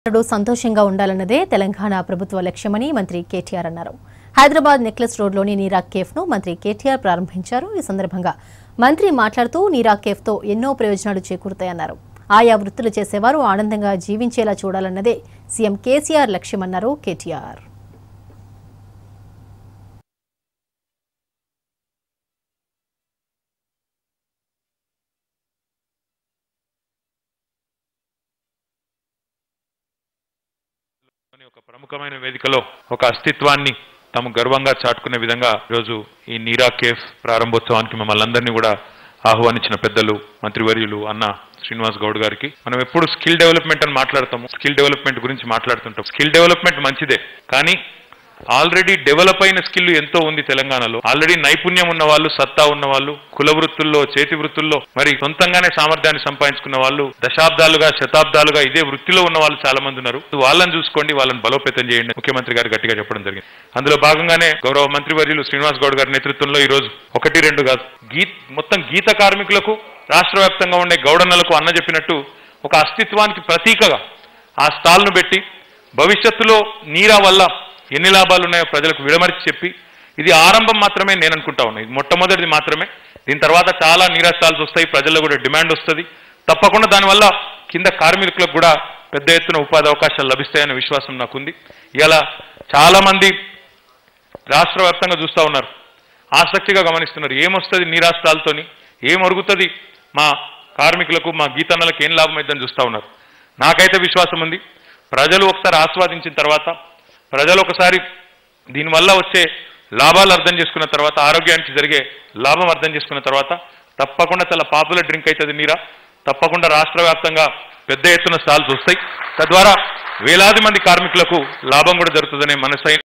అందరూ సంతోషంగా ఉండాలన్నదే తెలంగాణ ప్రభుత్వ లక్ష్యమని మంత్రి కేటీఆర్ అన్నారు హైదరాబాద్ నెక్లెస్ రోడ్లోని నీరా కేఫ్ ను మంత్రి కేటీఆర్ ప్రారంభించారు ఈ సందర్భంగా మంత్రి మాట్లాడుతూ నీరా కేఫ్ తో ఎన్నో ప్రయోజనాలు చేకూరుతాయన్నారు ఆయా వృత్తులు చేసేవారు ఆనందంగా జీవించేలా చూడాలన్నదే సీఎం కేసీఆర్ లక్ష్యమన్నారు కేటీఆర్ అని ఒక ప్రముఖమైన వేదికలో ఒక అస్తిత్వాన్ని తాము గర్వంగా చాటుకునే విధంగా ఈరోజు ఈ నీరా కేఫ్ ప్రారంభోత్సవానికి మమ్మల్ని అందరినీ కూడా ఆహ్వానించిన పెద్దలు మంత్రివర్యులు అన్న శ్రీనివాస్ గౌడ్ గారికి మనం ఎప్పుడు స్కిల్ డెవలప్మెంట్ అని మాట్లాడతాము స్కిల్ డెవలప్మెంట్ గురించి మాట్లాడుతుంటాం స్కిల్ డెవలప్మెంట్ మంచిదే కానీ ఆల్రెడీ డెవలప్ అయిన స్కిల్ ఎంతో ఉంది తెలంగాణలో ఆల్రెడీ నైపుణ్యం ఉన్న వాళ్ళు సత్తా ఉన్న వాళ్ళు కుల వృత్తుల్లో చేతి వృత్తుల్లో మరి సొంతంగానే సామర్థ్యాన్ని సంపాదించుకున్న వాళ్ళు దశాబ్దాలుగా శతాబ్దాలుగా ఇదే వృత్తిలో ఉన్న వాళ్ళు చాలా మంది ఉన్నారు వాళ్ళని చూసుకోండి వాళ్ళని బలోపేతం చేయండి ముఖ్యమంత్రి గారు గట్టిగా చెప్పడం జరిగింది అందులో భాగంగానే గౌరవ మంత్రివర్యులు శ్రీనివాస్ గౌడ్ గారి నేతృత్వంలో ఈ రోజు ఒకటి రెండు కాదు గీత్ మొత్తం గీత కార్మికులకు రాష్ట్ర వ్యాప్తంగా ఉండే గౌడన్నలకు అన్న చెప్పినట్టు ఒక అస్తిత్వానికి ప్రతీకగా ఆ స్టాల్ను పెట్టి భవిష్యత్తులో నీరా వల్ల ఎన్ని లాభాలు ఉన్నాయో ప్రజలకు విడమరిచి చెప్పి ఇది ఆరంభం మాత్రమే నేను అనుకుంటా ఉన్నా ఇది మొట్టమొదటిది మాత్రమే దీని తర్వాత చాలా నీరా స్టాల్స్ వస్తాయి ప్రజల్లో కూడా డిమాండ్ వస్తుంది తప్పకుండా దానివల్ల కింద కార్మికులకు కూడా పెద్ద ఎత్తున ఉపాధి అవకాశాలు లభిస్తాయనే విశ్వాసం నాకుంది ఇలా చాలా మంది రాష్ట్ర వ్యాప్తంగా చూస్తూ ఉన్నారు ఆసక్తిగా గమనిస్తున్నారు ఏమొస్తుంది నీ రాష్ట్రాలతోని ఏం అరుగుతుంది మా కార్మికులకు మా గీతన్నలకు ఏం లాభం అవుతుందని చూస్తూ ఉన్నారు నాకైతే విశ్వాసం ఉంది ప్రజలు ఒకసారి ఆస్వాదించిన తర్వాత ప్రజలు ఒకసారి దీనివల్ల వచ్చే లాభాలు అర్థం చేసుకున్న తర్వాత ఆరోగ్యానికి జరిగే లాభం అర్థం చేసుకున్న తర్వాత తప్పకుండా చాలా పాపులర్ డ్రింక్ అవుతుంది నీరా తప్పకుండా రాష్ట్ర వ్యాప్తంగా పెద్ద ఎత్తున స్టాల్స్ వస్తాయి తద్వారా వేలాది మంది కార్మికులకు లాభం కూడా జరుగుతుందనే మనసై